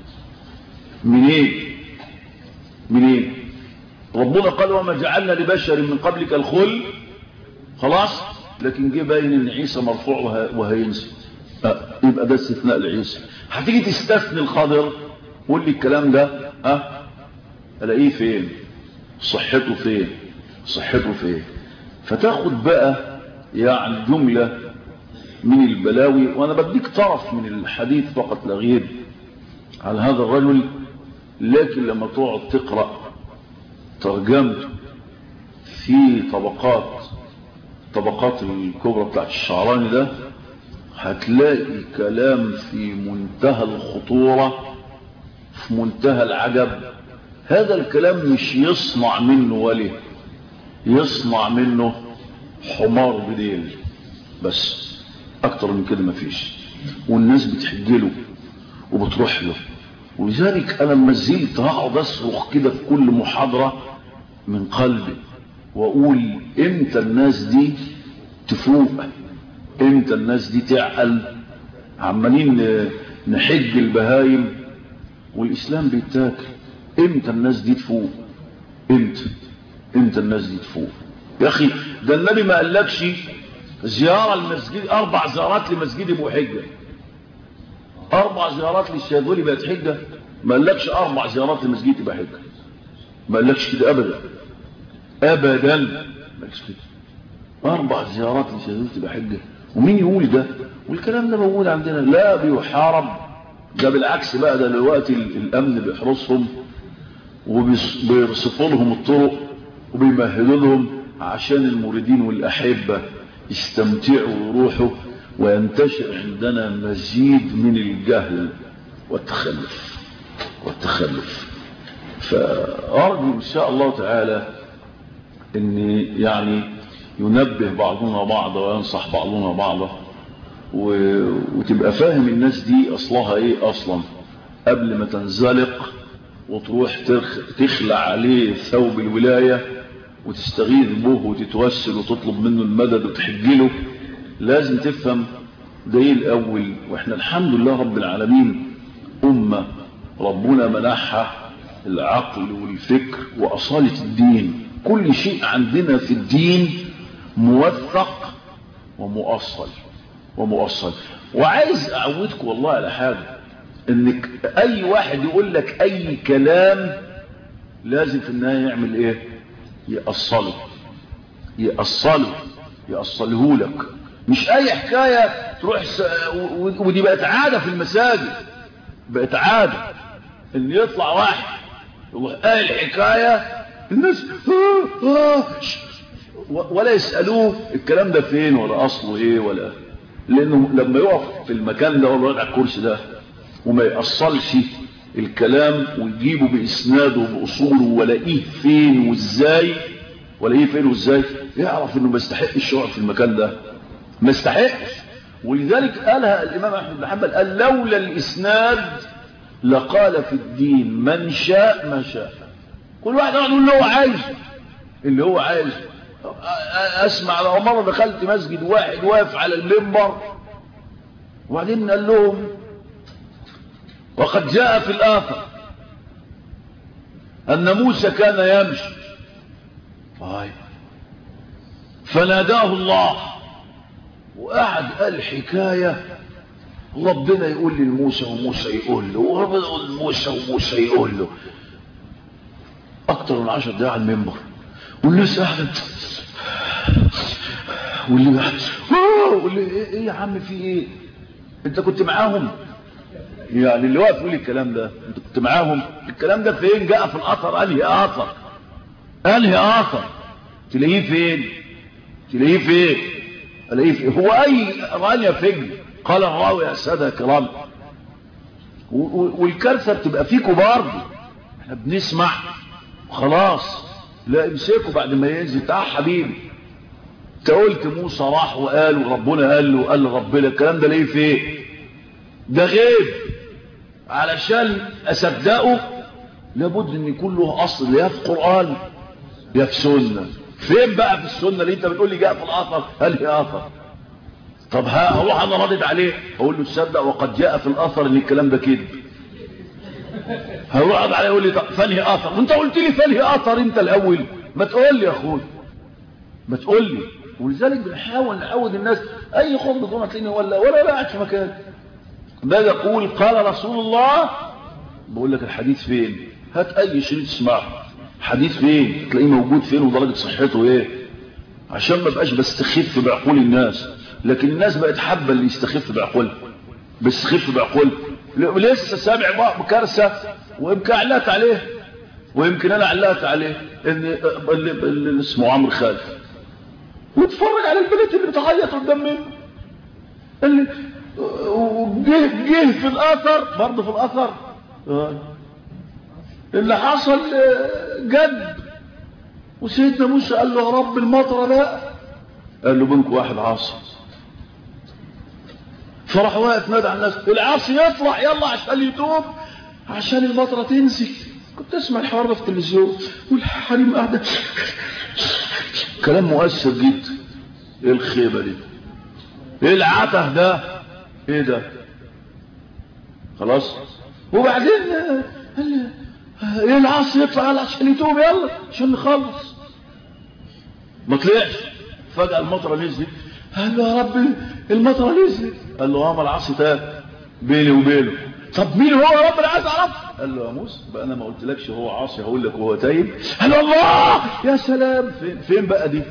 منين منين ربنا قال وما جعلنا لبشر من قبلك الخلد خلاص لكن جه باين ان عيسى مرفوع وهينزل أه يبقى ده استثناء لعيسى هتيجي تستثني الخضر قول لي الكلام ده ها الاقيه فين صحته فين صحته فين فتاخد بقى يعني جملة من البلاوي وانا بديك طرف من الحديث فقط لا غير على هذا الرجل لكن لما تقعد تقرأ ترجمته في طبقات طبقات الكبرى بتاعت الشعراني ده هتلاقي كلام في منتهى الخطورة في منتهى العجب هذا الكلام مش يصنع منه ولي يصنع منه حمار بديل بس اكتر من كده مفيش والناس بتحجله وبتروح له ولذلك انا ما زلت هقعد اصرخ كده في كل محاضرة من قلبي واقول امتى الناس دي تفوق امتى الناس دي تعقل عمالين نحج البهايم والاسلام بيتاكل امتى الناس دي تفوق امتى امتى الناس دي تفوق يا اخي ده النبي ما قالكش زيارة المسجد اربع زيارات لمسجد ابو حجة اربع زيارات للشاذولي بقت حجة ما قالكش اربع زيارات لمسجد ابو حجة ما قالكش كده ابدا ابدا ما قالكش كده اربع زيارات للشاذولي تبقى حجة ومين يقول ده والكلام ده موجود عندنا لا بيحارب ده بالعكس بقى ده دلوقتي الامن بيحرسهم وبيرصفوا لهم الطرق وبيمهدوا لهم عشان المريدين والاحبه يستمتعوا ويروحوا وينتشر عندنا مزيد من الجهل والتخلف والتخلف فارجو ان شاء الله تعالى ان يعني ينبه بعضنا بعضا وينصح بعضنا بعضا و... وتبقى فاهم الناس دي اصلها ايه اصلا قبل ما تنزلق وتروح ترخ... تخلع عليه ثوب الولاية وتستغيث به وتتوسل وتطلب منه المدد وتحجله لازم تفهم ده ايه الاول واحنا الحمد لله رب العالمين امة ربنا منحها العقل والفكر واصالة الدين كل شيء عندنا في الدين موثق ومؤصل ومؤصل وعايز اعودكم والله على حاجة انك اي واحد يقول لك اي كلام لازم في النهاية يعمل ايه يأصله يأصله يأصله لك مش اي حكاية تروح س... ودي بقت عادة في المساجد بقت عادة ان يطلع واحد يروح قايل حكاية الناس آه آه ولا يسألوه الكلام ده فين ولا اصله ايه ولا لانه لما يقف في المكان ده ولا على الكرسي ده وما يأصلش الكلام ويجيبه بإسناده وبأصوله ولاقيه فين وازاي ولاقيه فين وازاي يعرف انه ما يستحقش يقعد في المكان ده ما يستحقش ولذلك قالها الامام احمد بن حنبل قال لولا الاسناد لقال في الدين من شاء ما شاء كل واحد يقعد يقول اللي هو عايز اللي هو عايز اسمع لو مره دخلت مسجد واحد واقف على المنبر وبعدين قال لهم وقد جاء في الاثر ان موسى كان يمشي طيب فناداه الله وقعد قال حكايه ربنا يقول لموسى وموسى يقول له وربنا يقول لموسى وموسى يقول له اكتر من عشر دقايق على المنبر والناس قاعده واللي قاعد واللي ايه, إيه يا عم في ايه انت كنت معاهم يعني اللي واقف يقول لي الكلام ده انت كنت معاهم الكلام ده فين جاء في الاثر انهي اثر انهي اثر تلاقيه فين تلاقيه فين الاقيه فين هو اي رانيا فجل قال الراوي يا ساده كرام والكارثه بتبقى فيكم برضه احنا بنسمع خلاص لا امسكوا بعد ما ينزل تعال حبيبي انت قلت موسى راح وقال وربنا قال له قال ربنا الكلام ده ليه فين ده غيب علشان اصدقه لابد ان يكون له اصل يا في قران يا في سنه فين بقى في السنه اللي انت بتقول لي جاء في الاثر قال لي اثر طب ها هروح انا ردد عليه اقول له تصدق وقد جاء في الاثر ان الكلام ده كذب هروح عليه يقول لي طب فنهي اثر وانت قلت لي فنهي اثر انت الاول ما تقول لي يا اخويا ما تقول لي ولذلك بنحاول نعود الناس اي خطبه تقوم تلاقيني ولا ولا لا قاعد في مكان ده يقول قال رسول الله بقول لك الحديث فين هات اي شريط تسمعه حديث فين تلاقيه موجود فين ودرجه صحته ايه عشان ما بقاش بستخف بعقول الناس لكن الناس بقت حابه اللي يستخف بعقولها بيستخف بعقولها لسه سامع بكارثه ويمكن علقت عليه ويمكن انا علقت عليه ان اللي, اللي اسمه عمرو خالد واتفرج على البنت اللي بتعيط قدام منه اللي وجه جه في الاثر برضه في الاثر اللي حصل جد وسيدنا موسى قال له يا رب المطره بقى قال له بينكم واحد عاصي فراح واقف نادى على الناس العاصي يفرح يلا عشان يتوب عشان المطره تنزل كنت اسمع الحوار ده في التلفزيون والحريم قاعده كلام مؤثر جدا ايه الخيبه دي ايه العته ده ايه ده خلاص وبعدين قال ايه العاصي يطلع عشان يتوب يلا عشان نخلص ما طلعش فجاه المطره نزلت قال له يا رب المطره نزلت قال له اه العاصي تاب بيني وبينه طب مين هو يا رب انا عايز اعرف قال له يا موسى بقى انا ما قلتلكش هو عاصي هقول لك هو تايب قال له الله يا سلام فين فين بقى دي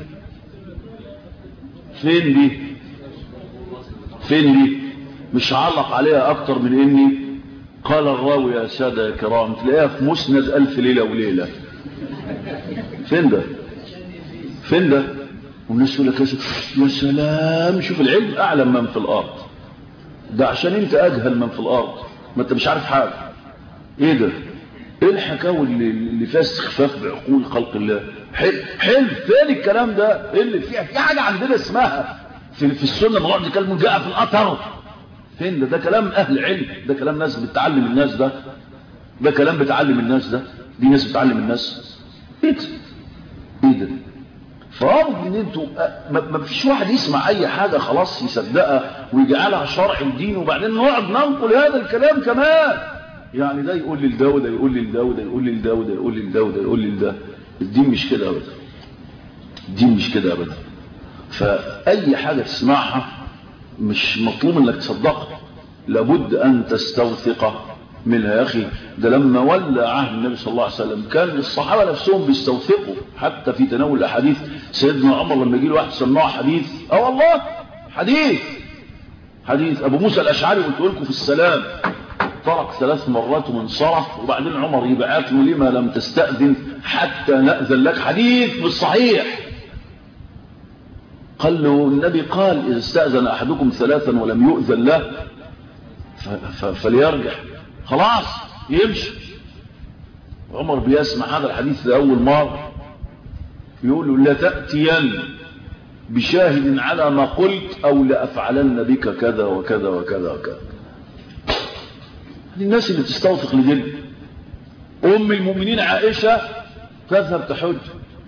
فين دي فين دي مش علق عليها اكتر من اني قال الراوي يا ساده يا كرام تلاقيها في مسند الف ليله وليله فين ده فين ده والناس يقول لك يا سلام شوف العلم اعلم من في الارض ده عشان انت اجهل من في الارض ما انت مش عارف حاجه ايه ده ايه الحكاوي اللي, اللي فيها استخفاف بعقول خلق الله حلو حلو فين الكلام ده ايه اللي فيها في حاجه عندنا اسمها في, في السنه موضوع نتكلم جاء في الاثر فين ده ده كلام اهل علم ده كلام ناس بتعلم الناس ده ده كلام بتعلم الناس ده دي ناس بتعلم الناس ايه ده ايه ده فارجو ان انتوا ما فيش واحد يسمع اي حاجه خلاص يصدقها ويجعلها شرع الدين وبعدين نقعد ننقل هذا الكلام كمان يعني ده يقول لي لده وده يقول لي لده وده يقول لي لده وده يقول لي لده وده يقول لي لده الدين مش كده ابدا الدين مش كده ابدا فاي حاجه تسمعها مش مطلوب انك تصدقها لابد ان تستوثق منها يا اخي ده لما ولى عهد النبي صلى الله عليه وسلم كان الصحابه نفسهم بيستوثقوا حتى في تناول الاحاديث سيدنا عمر لما يجي له واحد سمعه حديث اه والله حديث حديث ابو موسى الاشعري قلت لكم في السلام طرق ثلاث مرات وانصرف وبعدين عمر يبعت له لما لم تستأذن حتى نأذن لك حديث بالصحيح قال له النبي قال إذا استأذن أحدكم ثلاثا ولم يؤذن له فليرجع خلاص يمشي عمر بيسمع هذا الحديث لأول مرة يقول له لا تأتين بشاهد على ما قلت أو لأفعلن بك كذا وكذا وكذا وكذا الناس اللي تستوثق لدين أم المؤمنين عائشة تذهب تحج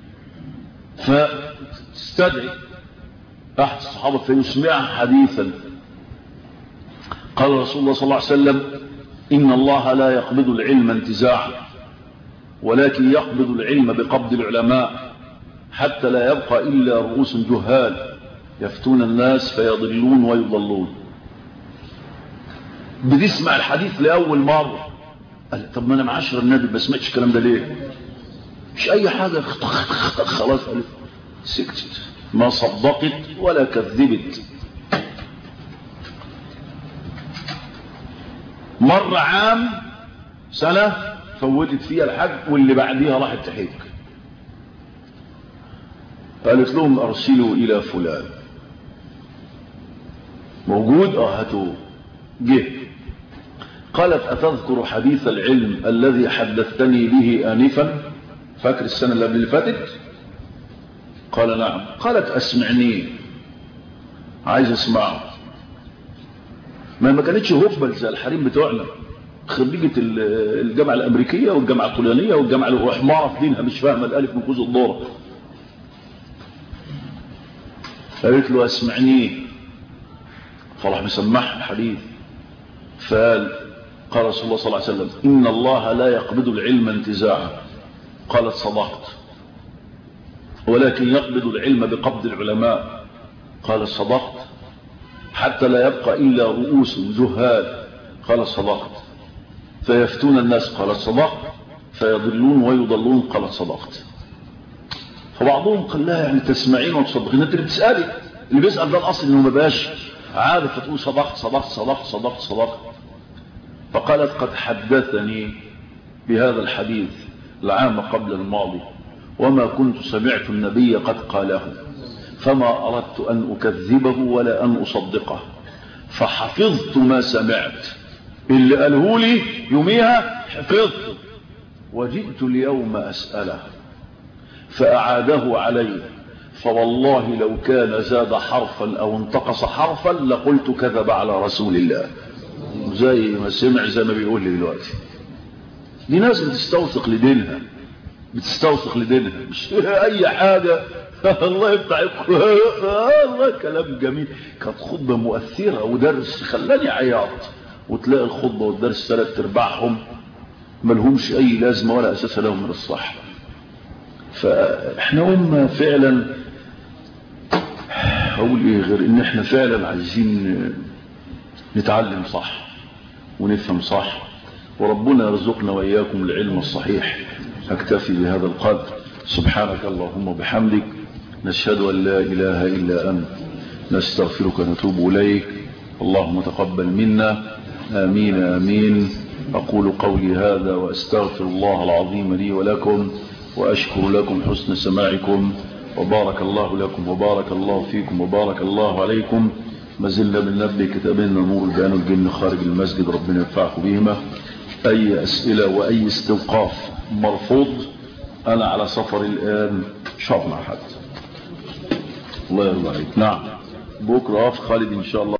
فتستدعي أحد الصحابة فيسمع حديثا قال رسول الله صلى الله عليه وسلم إن الله لا يقبض العلم انتزاعا ولكن يقبض العلم بقبض العلماء حتى لا يبقى إلا رؤوس جهال يفتون الناس فيضلون ويضلون بتسمع الحديث لأول مرة قال طب ما أنا معاشر النبي ما سمعتش الكلام ده ليه مش أي حاجة خلاص قالت سكتت ما صدقت ولا كذبت مر عام سنة فوتت فيها الحج واللي بعديها راحت تحج قالت لهم ارسلوا الى فلان موجود اه هاتوه جه قالت اتذكر حديث العلم الذي حدثتني به انفا فاكر السنة اللي قبل اللي فاتت قال نعم قالت اسمعني عايز اسمعه ما ما كانتش هبل زي الحريم بتوعنا خريجة الجامعة الأمريكية والجامعة الطليانية والجامعة الحمارة في دينها مش فاهمة الألف من كوز الدورة قالت له اسمعني فراح مسمعها الحديث فقال قال رسول الله صلى الله عليه وسلم إن الله لا يقبض العلم انتزاعا قالت صدقت ولكن يقبض العلم بقبض العلماء قال صدقت حتى لا يبقى إلا رؤوس جهال قال صدقت فيفتون الناس قال صدقت فيضلون ويضلون قال صدقت فبعضهم قال لها يعني تسمعين وتصدقين انت اللي بتسألي اللي بيسأل ده الأصل انه ما بقاش عارف فتقول صدقت صدقت صدقت صدقت صدقت فقالت قد حدثني بهذا الحديث العام قبل الماضي وما كنت سمعت النبي قد قاله فما أردت أن أكذبه ولا أن أصدقه فحفظت ما سمعت اللي قاله لي يوميها حفظت وجئت اليوم أسأله فأعاده علي فوالله لو كان زاد حرفا أو انتقص حرفا لقلت كذب على رسول الله زي ما سمع زي ما بيقول لي دلوقتي دي ناس بتستوثق لدينها بتستوثق لدينها مش أي حاجة الله يفتح الله كلام جميل كانت خطبة مؤثرة ودرس خلاني عياط وتلاقي الخطبة والدرس ثلاث ارباعهم ملهمش اي لازمة ولا اساس لهم من الصح فاحنا هم فعلا اقول ايه غير ان احنا فعلا عايزين نتعلم صح ونفهم صح وربنا يرزقنا واياكم العلم الصحيح اكتفي بهذا القدر سبحانك اللهم وبحمدك نشهد ان لا اله الا انت نستغفرك ونتوب اليك اللهم تقبل منا آمين آمين أقول قولي هذا وأستغفر الله العظيم لي ولكم وأشكر لكم حسن سماعكم وبارك الله لكم وبارك الله فيكم وبارك الله عليكم ما زلنا بننبه كتابنا نور البيان والجن خارج المسجد ربنا ينفعكم بهما أي أسئلة وأي استوقاف مرفوض أنا على سفر الآن شرنا حد الله يرضى عليك نعم بكرة في خالد إن شاء الله